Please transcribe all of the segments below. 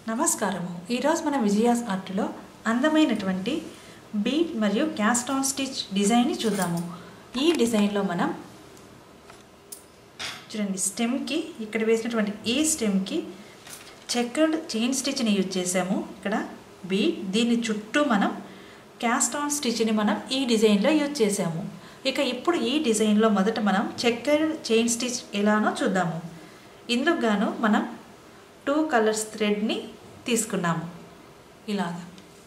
నమస్కారము ఈరోజు మన విజయాస్ ఆర్ట్లో అందమైనటువంటి బీట్ మరియు క్యాస్ట్ ఆన్ స్టిచ్ డిజైన్ని చూద్దాము ఈ డిజైన్లో మనం చూడండి స్టెమ్కి ఇక్కడ వేసినటువంటి ఈ స్టెమ్కి చెక్కర్డ్ చైన్ స్టిచ్ని యూజ్ చేసాము ఇక్కడ బీట్ దీని చుట్టూ మనం క్యాస్ట్ ఆన్ స్టిచ్ని మనం ఈ డిజైన్లో యూజ్ చేసాము ఇక ఇప్పుడు ఈ డిజైన్లో మొదట మనం చెక్కర్డ్ చైన్ స్టిచ్ ఎలానో చూద్దాము ఇందుకు గాను మనం టూ కలర్స్ థ్రెడ్ని తీసుకున్నాము ఇలాగా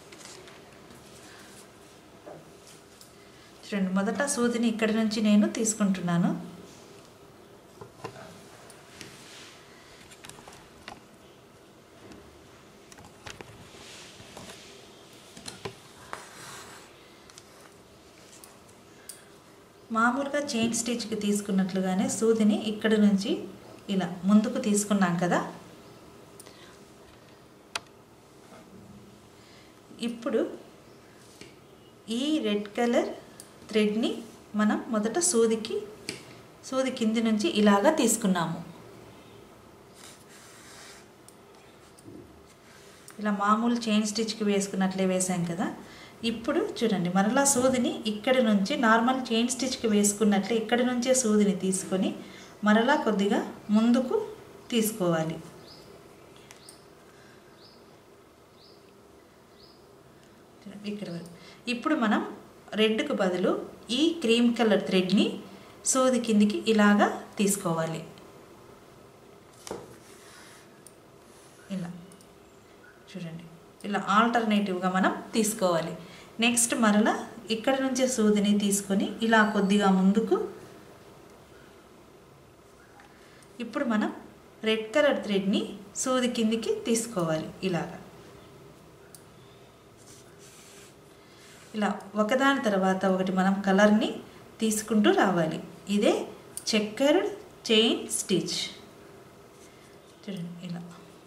చూడండి మొదట సూదిని ఇక్కడి నుంచి నేను తీసుకుంటున్నాను మామూలుగా చైన్ స్టిచ్కి తీసుకున్నట్లుగానే సూదిని ఇక్కడి నుంచి ఇలా ముందుకు తీసుకున్నాం కదా ఇప్పుడు ఈ రెడ్ కలర్ థ్రెడ్ని మనం మొదట సూదికి సూది కింది నుంచి ఇలాగా తీసుకున్నాము ఇలా మామూలు చైన్ స్టిచ్కి వేసుకున్నట్లే వేసాం కదా ఇప్పుడు చూడండి మరలా సూదిని ఇక్కడి నుంచి నార్మల్ చైన్ స్టిచ్కి వేసుకున్నట్లే ఇక్కడి నుంచే సూదిని తీసుకొని మరలా కొద్దిగా ముందుకు తీసుకోవాలి ఇక్కడ వరకు ఇప్పుడు మనం రెడ్కు బదులు ఈ క్రీమ్ కలర్ థ్రెడ్ని సూది కిందికి ఇలాగా తీసుకోవాలి ఇలా చూడండి ఇలా ఆల్టర్నేటివ్గా మనం తీసుకోవాలి నెక్స్ట్ మరలా ఇక్కడ నుంచే సూదిని తీసుకొని ఇలా కొద్దిగా ముందుకు ఇప్పుడు మనం రెడ్ కలర్ థ్రెడ్ని సూది కిందికి తీసుకోవాలి ఇలాగా ఇలా ఒకదాని తర్వాత ఒకటి మనం కలర్ని తీసుకుంటూ రావాలి ఇదే చెక్కర్డ్ చైన్ స్టిచ్ చూడండి ఇలా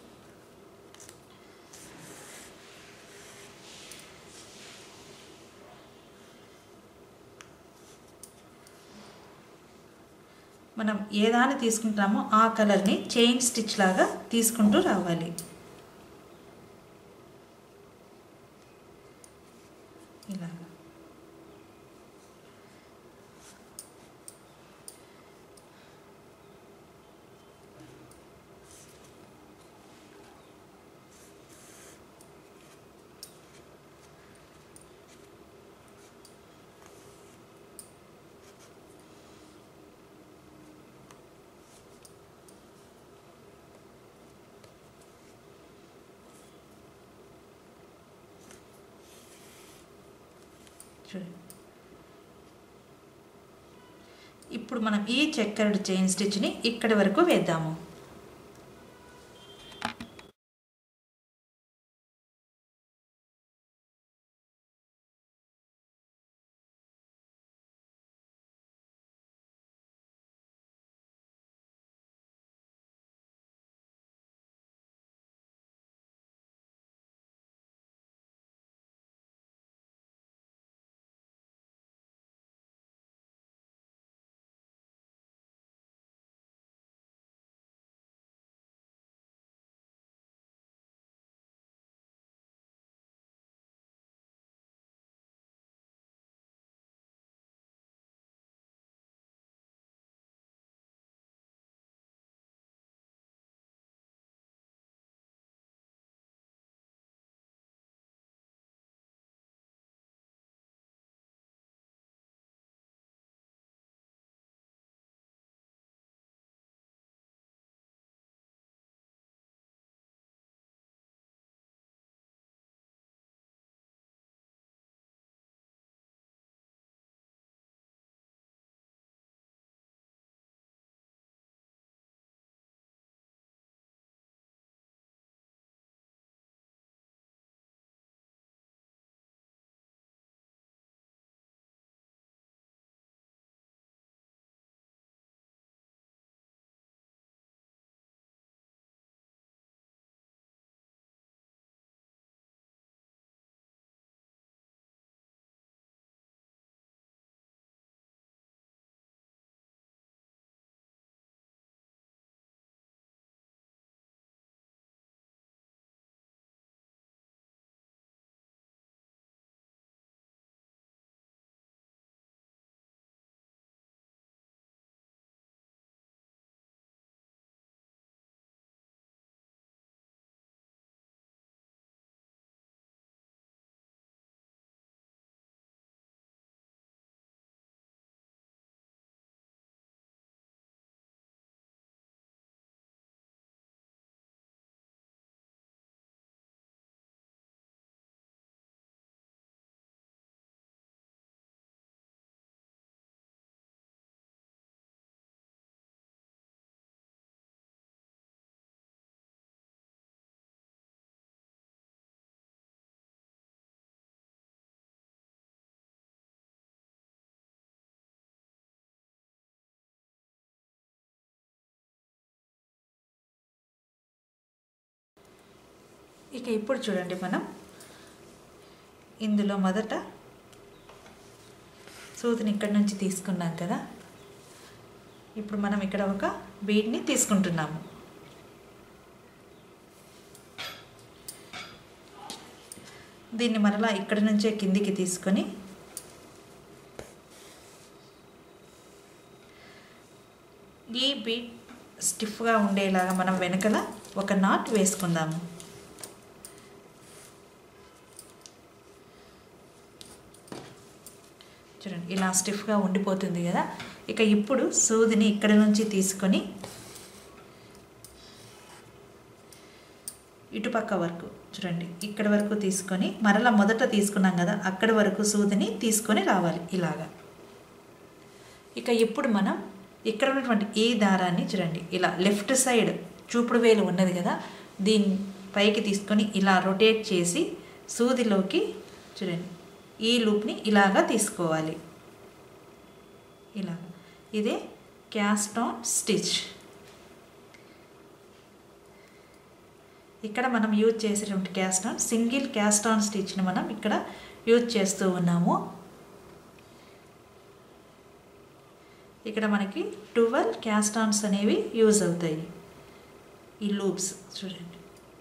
మనం ఏ దాన్ని తీసుకుంటామో ఆ కలర్ని చైన్ స్టిచ్ లాగా తీసుకుంటూ రావాలి ఇలాగా చూడండి ఇప్పుడు మనం ఈ చెక్కర్డ్ చైన్ స్టిచ్ని ఇక్కడి వరకు వేద్దాము ఇక ఇప్పుడు చూడండి మనం ఇందులో మొదట సూదిని ఇక్కడ నుంచి తీసుకున్నాం కదా ఇప్పుడు మనం ఇక్కడ ఒక బీడ్ని తీసుకుంటున్నాము దీన్ని మరలా ఇక్కడ నుంచే కిందికి తీసుకొని ఈ బీట్ స్టిఫ్గా ఉండేలాగా మనం వెనకల ఒక నాట్ వేసుకుందాము చూడండి ఇలా స్టిఫ్గా ఉండిపోతుంది కదా ఇక ఇప్పుడు సూదిని ఇక్కడ నుంచి తీసుకొని ఇటుపక్క వరకు చూడండి ఇక్కడ వరకు తీసుకొని మరలా మొదట తీసుకున్నాం కదా అక్కడి వరకు సూదిని తీసుకొని రావాలి ఇలాగా ఇక ఇప్పుడు మనం ఇక్కడ ఉన్నటువంటి ఈ దారాన్ని చూడండి ఇలా లెఫ్ట్ సైడ్ చూపుడు వేలు ఉన్నది కదా దీన్ని పైకి తీసుకొని ఇలా రొటేట్ చేసి సూదిలోకి చూడండి ఈ లూప్ని ఇలాగా తీసుకోవాలి ఇలా ఇదే క్యాస్ట్ ఆన్ స్టిచ్ ఇక్కడ మనం యూజ్ చేసేటువంటి cast on single cast on స్టిచ్ని మనం ఇక్కడ యూజ్ చేస్తూ ఉన్నాము ఇక్కడ మనకి ట్వెల్వ్ క్యాస్ట్ ఆన్స్ అనేవి యూజ్ అవుతాయి ఈ లూప్స్ చూడండి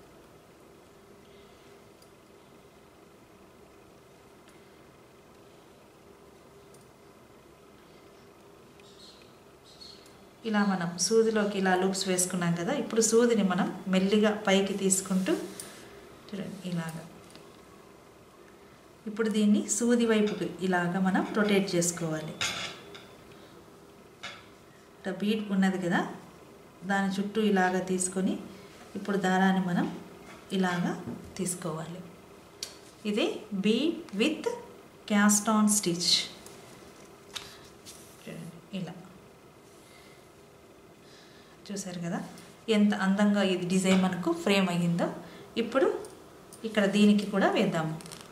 ఇలా మనం సూదిలోకి ఇలా లూప్స్ వేసుకున్నాం కదా ఇప్పుడు సూదిని మనం మెల్లిగా పైకి తీసుకుంటూ చూడండి ఇలాగా ఇప్పుడు దీన్ని సూది వైపుకి ఇలాగా మనం రొటేట్ చేసుకోవాలి బీట్ ఉన్నది కదా దాని చుట్టూ ఇలాగ తీసుకొని ఇప్పుడు దారాన్ని మనం ఇలాగా తీసుకోవాలి ఇది beat with cast on stitch చూడండి ఇలా చూసారు కదా ఎంత అందంగా ఇది డిజైన్ మనకు ఫ్రేమ్ అయ్యిందో ఇప్పుడు ఇక్కడ దీనికి కూడా వేద్దాము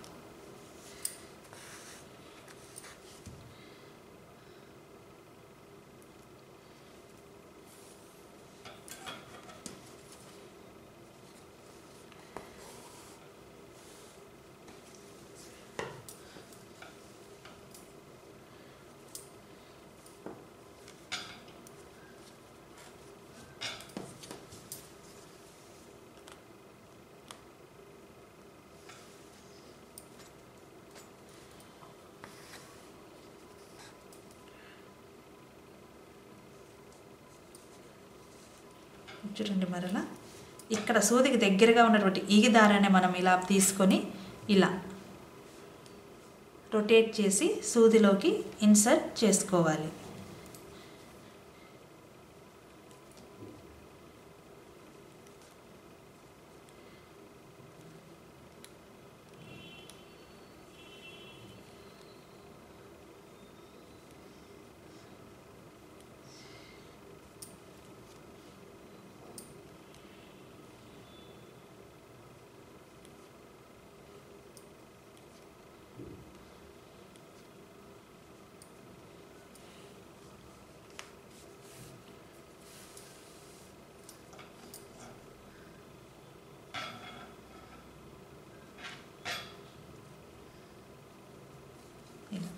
చూడండి మరలా ఇక్కడ సూదికి దగ్గరగా ఉన్నటువంటి ఈ దారాన్ని మనం ఇలా తీసుకొని ఇలా రొటేట్ చేసి సూదిలోకి ఇన్సర్ట్ చేసుకోవాలి ఇలా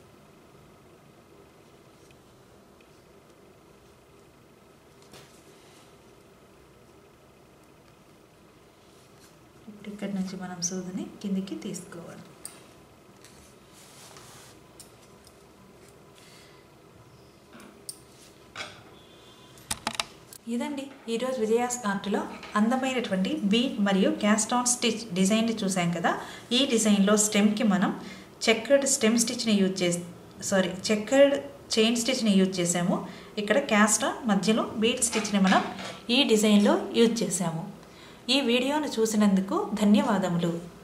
ఇప్పుడు ఇక్కడి నుంచి మనం సూదిని కిందికి తీసుకోవాలి ఇదండి ఈరోజు విజయాస్ ఆర్ట్లో అందమైనటువంటి బీట్ మరియు క్యాస్ట్ ఆన్ స్టిచ్ డిజైన్ని చూసాం కదా ఈ డిజైన్లో స్టెమ్కి మనం చెక్కర్డ్ స్టెమ్ స్టిచ్ని యూజ్ చేసి సారీ చెక్కర్డ్ చైన్ స్టిచ్ని యూజ్ చేసాము ఇక్కడ క్యాస్ట్ ఆన్ మధ్యలో బీట్ స్టిచ్ని మనం ఈ డిజైన్లో యూజ్ చేసాము ఈ వీడియోను చూసినందుకు ధన్యవాదములు